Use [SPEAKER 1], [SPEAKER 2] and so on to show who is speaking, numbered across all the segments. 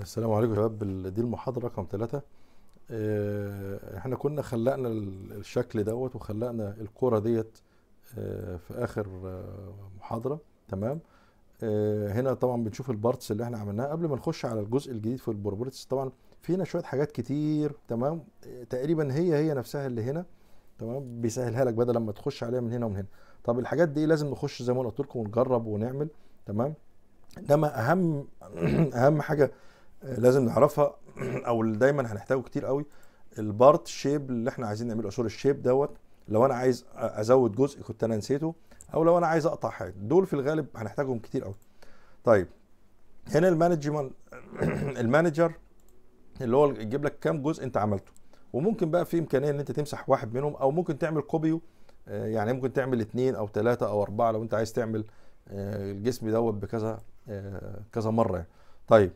[SPEAKER 1] السلام عليكم يا شباب دي المحاضرة رقم ثلاثة احنا كنا خلقنا ال- الشكل دوت وخلقنا الكرة ديت آه، في آخر آه، محاضرة تمام آه، هنا طبعا بنشوف البارتس اللي احنا عملناها قبل ما نخش على الجزء الجديد في البروبرتس طبعا في هنا شوية حاجات كتير تمام آه، تقريبا هي هي نفسها اللي هنا تمام بيسهلها لك بدل لما تخش عليها من هنا ومن هنا طب الحاجات دي لازم نخش زي ما انا قلت لكم ونجرب ونعمل تمام انما اهم اهم حاجه آه، لازم نعرفها او اللي دايما هنحتاجه كتير قوي البارت شيب اللي احنا عايزين نعمله سوري الشيب دوت لو انا عايز ازود جزء كنت انا نسيته او لو انا عايز اقطع حاجه دول في الغالب هنحتاجهم كتير قوي طيب هنا المانجمنت المانجر اللي هو يجيب لك كام جزء انت عملته وممكن بقى في امكانيه ان انت تمسح واحد منهم او ممكن تعمل كوبيو آه، يعني ممكن تعمل اتنين او تلاتة او اربعة لو انت عايز تعمل آه، الجسم دوت بكذا آه، كذا مره يعني. طيب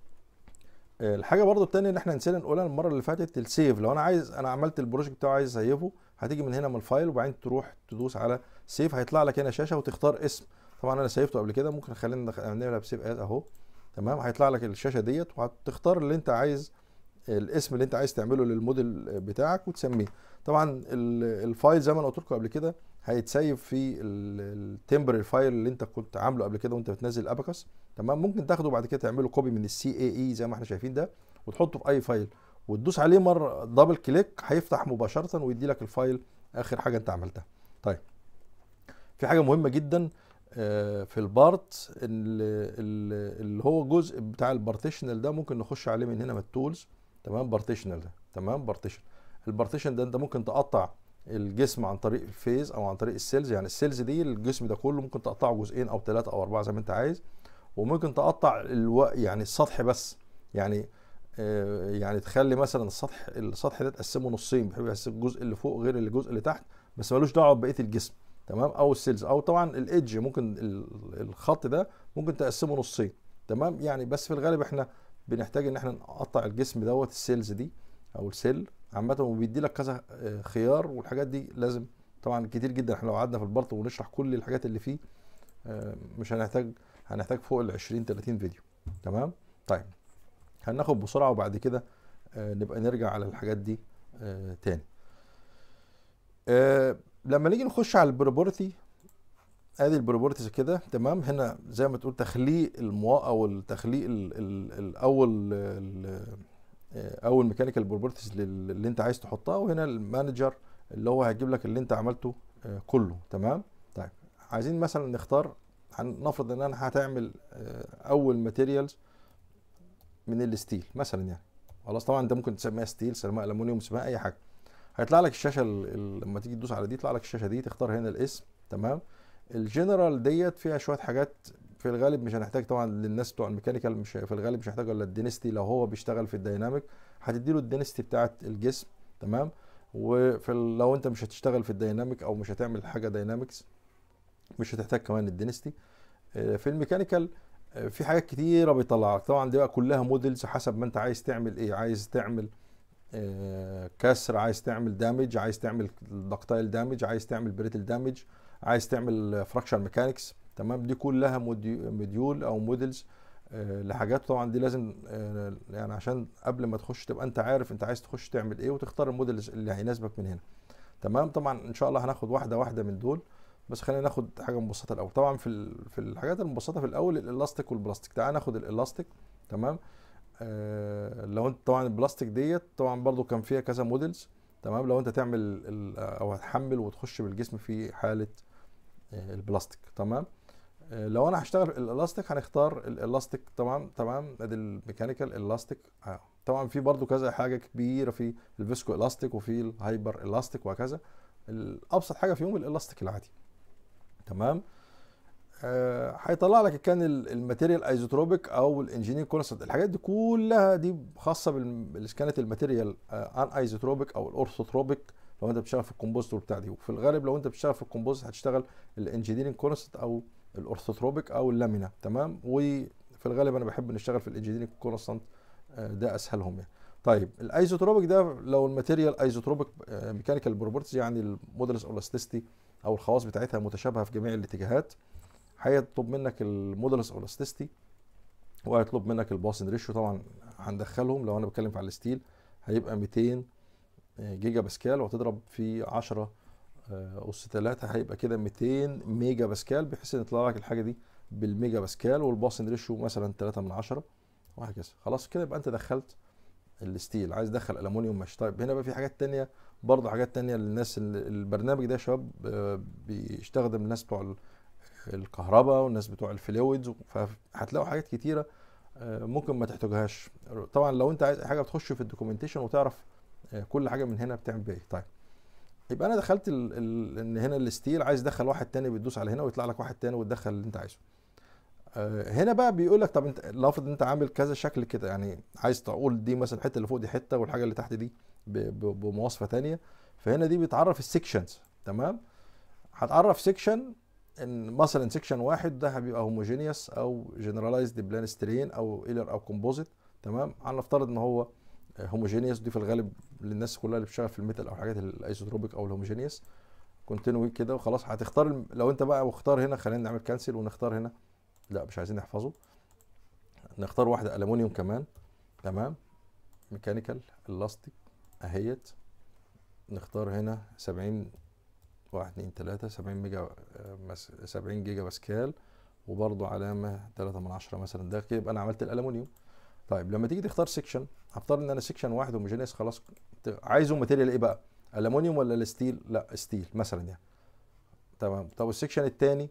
[SPEAKER 1] آه، الحاجه برضو التانية اللي احنا نسينا نقولها المره اللي فاتت السيف لو انا عايز انا عملت البروجكت بتاعه عايز اسيفه هتيجي من هنا من الفايل وبعدين تروح تدوس على سيف هيطلع لك هنا شاشه وتختار اسم طبعا انا سيفته قبل كده ممكن خلينا ندخ- نعملها بسيف از اهو تمام هيطلع لك الشاشه ديت وهتختار اللي انت عايز الاسم اللي انت عايز تعمله للموديل بتاعك وتسميه طبعا ال- الفايل زي ما انا قلت لكم قبل كده هيتسيف في التمبرري فايل اللي انت كنت عامله قبل كده وانت بتنزل الاباكس تمام ممكن تاخده بعد كده تعمله كوبي من السي اي اي زي ما احنا شايفين ده وتحطه في اي فايل وتدوس عليه مره دبل كليك هيفتح مباشره ويدي لك الفايل اخر حاجه انت عملتها طيب في حاجه مهمه جدا آه، في البارت ال- ال- اللي هو جزء بتاع البارتيشنال ده ممكن نخش عليه من هنا من التولز تمام بارتيشنال ده تمام بارتيشن البارتيشن ده انت ممكن تقطع الجسم عن طريق الفيز او عن طريق السيلز يعني السيلز دي الجسم ده كله ممكن تقطعه جزئين او ثلاثه او اربعه زي ما انت عايز وممكن تقطع الو... يعني السطح بس يعني آه، يعني تخلي مثلا السطح السطح ده تقسمه نصين بحيث الجزء اللي فوق غير الجزء اللي تحت بس ملوش دعوه ببقيه الجسم تمام او السيلز او طبعا الايدج ممكن ال- الخط ده ممكن تقسمه نصين تمام يعني بس في الغالب احنا بنحتاج ان احنا نقطع الجسم دوت السيلز دي او السيل عامه وبيدي لك كذا آه، خيار والحاجات دي لازم طبعا كتير جدا احنا لو قعدنا في البارت ونشرح كل الحاجات اللي فيه آه، مش هنحتاج هنحتاج فوق ال 20 30 فيديو تمام طيب هناخد بسرعه وبعد كده آه، نبقى نرجع على الحاجات دي آه، تاني آه، لما نيجي نخش على البروبورتي ادي البروبورتيز كده تمام هنا زي ما تقول تخليق الموا او التخليق ال- ال- الاول ال- آه، اول ميكانيكال بروبرتيز اللي انت عايز تحطها وهنا المانجر اللي هو هيجيب لك اللي انت عملته آه، كله تمام طيب عايزين مثلا نختار هنفرض ان انا هتعمل آه، اول ماتيريالز من الستيل مثلا يعني خلاص طبعا انت ممكن تسميها ستيل تسميها الومنيوم تسميها اي حاجه هيطلع لك الشاشه ال- ال- لما تيجي تدوس على دي يطلع لك الشاشه دي تختار هنا الاسم تمام الجنرال ديت فيها شويه حاجات في الغالب مش هنحتاج طبعا للناس بتوع الميكانيكال مش في الغالب مش هيحتاج الا الدينستي لو هو بيشتغل في الديناميك هتدي له الدينستي بتاعه الجسم تمام وفي ال- لو انت مش هتشتغل في الديناميك او مش هتعمل حاجه داينامكس مش هتحتاج كمان الدينستي آه، في الميكانيكال آه، في حاجات كتيره بيطلع لك طبعا دي بقى كلها موديلز حسب ما انت عايز تعمل ايه عايز تعمل آه، كسر عايز تعمل دامج عايز تعمل دكتايل دامج عايز تعمل بريتل دامج عايز تعمل فراكشر ميكانكس تمام دي كلها موديو- موديول او موديلز آه، لحاجات طبعا دي لازم آه، يعني عشان قبل ما تخش تبقى انت عارف انت عايز تخش تعمل ايه وتختار الموديلز اللي هيناسبك من هنا تمام طبعا ان شاء الله هناخد واحده واحده من دول بس خلينا ناخد حاجه مبسطه الاول طبعا في ال- في الحاجات المبسطه في الاول الالاستيك والبلاستيك تعال ناخد الالاستيك تمام آه لو انت طبعا البلاستيك ديت طبعا برضو كان فيها كذا موديلز تمام لو انت تعمل ال- او هتحمل وتخش بالجسم في حاله آه، البلاستيك تمام آه، لو انا هشتغل الالاستيك هنختار الالاستيك تمام تمام ادي الميكانيكال الاستيك آه. طبعا في برضو كذا حاجه كبيره في الفيسكو الاستيك وفي الهايبر الاستيك وهكذا الابسط حاجه فيهم الالاستيك العادي تمام آه، هيطلع لك كان ال- الماتيريال ايزوتروبيك او الانجينير كونستنت الحاجات دي كلها دي خاصه بالاسكانات الماتيريال ان ايزوتروبيك او الاورثوتروبيك لو انت بتشتغل في الكومبوزيت وبتاع دي وفي الغالب لو انت بتشتغل في الكومبوزيت هتشتغل الانجينيرنج كونستنت او الاورثوتروبيك او اللامينا تمام وفي الغالب انا بحب نشتغل في الانجينيرنج كونستنت ده اسهلهم يعني طيب الايزوتروبيك ده لو الماتيريال ايزوتروبيك ميكانيكال بروبرتيز يعني المودلز اولاستيستي او الخواص بتاعتها متشابهه في جميع الاتجاهات هيطلب منك المودلس اولاستيستي وهيطلب منك الباسن ريشيو طبعا هندخلهم لو انا بتكلم على الستيل هيبقى 200 جيجا باسكال وهتضرب في 10 آه، اس 3 هيبقى كده 200 ميجا باسكال بحيث ان يطلع لك الحاجه دي بالميجا باسكال والباسن ريشيو مثلا 3 من 10 وهكذا خلاص كده يبقى انت دخلت الستيل عايز تدخل الومنيوم مش طيب هنا بقى في حاجات تانية برضه حاجات تانية للناس اللي البرنامج ده يا شباب آه، بيستخدم الناس بتوع ال- الكهرباء والناس بتوع الفلويدز فهتلاقوا حاجات كتيرة آه، ممكن ما تحتاجهاش طبعا لو انت عايز أي حاجه بتخش في الدوكيومنتيشن وتعرف آه، كل حاجه من هنا بتعمل بيها ايه طيب يبقى انا دخلت ال... ال... ان هنا الستيل عايز ادخل واحد تاني بتدوس على هنا ويطلع لك واحد تاني وتدخل اللي انت عايزه آه، هنا بقى بيقول لك طب انت لافرض ان انت عامل كذا شكل كده يعني عايز تقول دي مثلا الحته اللي فوق دي حته والحاجه اللي تحت دي ب... ب... بمواصفه تانية فهنا دي بتعرف السكشنز تمام هتعرف سيكشن ان مثلا سيكشن واحد ده هيبقى هوموجينيوس او جنرالايزد بلان سترين او ايلر او كومبوزيت تمام هنفترض ان هو هوموجينيوس دي في الغالب للناس كلها اللي بتشتغل في الميتال او الحاجات الايزوتروبيك او الهوموجينيوس كونتينيو كده وخلاص هتختار الم- لو انت بقى واختار هنا خلينا نعمل كانسل ونختار هنا لا مش عايزين نحفظه نختار واحده الومنيوم كمان تمام ميكانيكال الاستيك اهيت نختار هنا 70 واحد اتنين تلاتة سبعين ميجا آه، مس- سبعين جيجا باسكال وبرضو علامة تلاتة من عشرة مثلا ده كده يبقى أنا عملت الألمونيوم طيب لما تيجي تختار سيكشن هفترض إن أنا سيكشن واحد هوموجينيوس خلاص ت- عايزه ماتيريال إيه بقى؟ ألمونيوم ولا الستيل؟ لا ستيل مثلا يعني تمام طب السيكشن التاني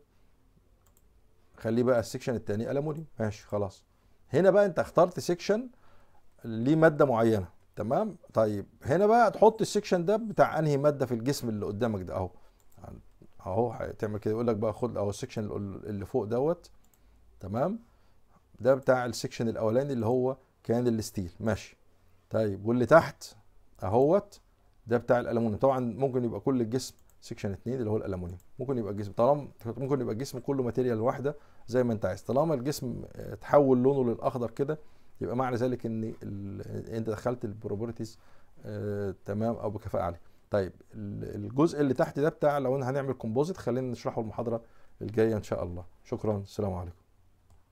[SPEAKER 1] خليه بقى السيكشن التاني ألمونيوم ماشي خلاص هنا بقى أنت اخترت سيكشن ليه مادة معينة تمام طيب هنا بقى تحط السيكشن ده بتاع انهي ماده في الجسم اللي قدامك ده اهو اهو هتعمل كده يقول لك بقى خد اهو السكشن اللي فوق دوت تمام ده بتاع السكشن الاولاني اللي هو كان الستيل ماشي طيب واللي تحت اهوت ده بتاع الالومنيوم طبعا ممكن يبقى كل الجسم سكشن 2 اللي هو الالومنيوم ممكن يبقى الجسم طالما ممكن يبقى الجسم كله ماتيريال واحده زي ما انت عايز طالما الجسم آه، تحول لونه للاخضر كده يبقى معنى ذلك ان ال- انت دخلت البروبرتيز آه تمام او بكفاءه عاليه طيب ال- الجزء اللي تحت ده بتاع لو هنعمل كومبوزيت خلينا نشرحه المحاضره الجايه ان شاء الله شكرا السلام عليكم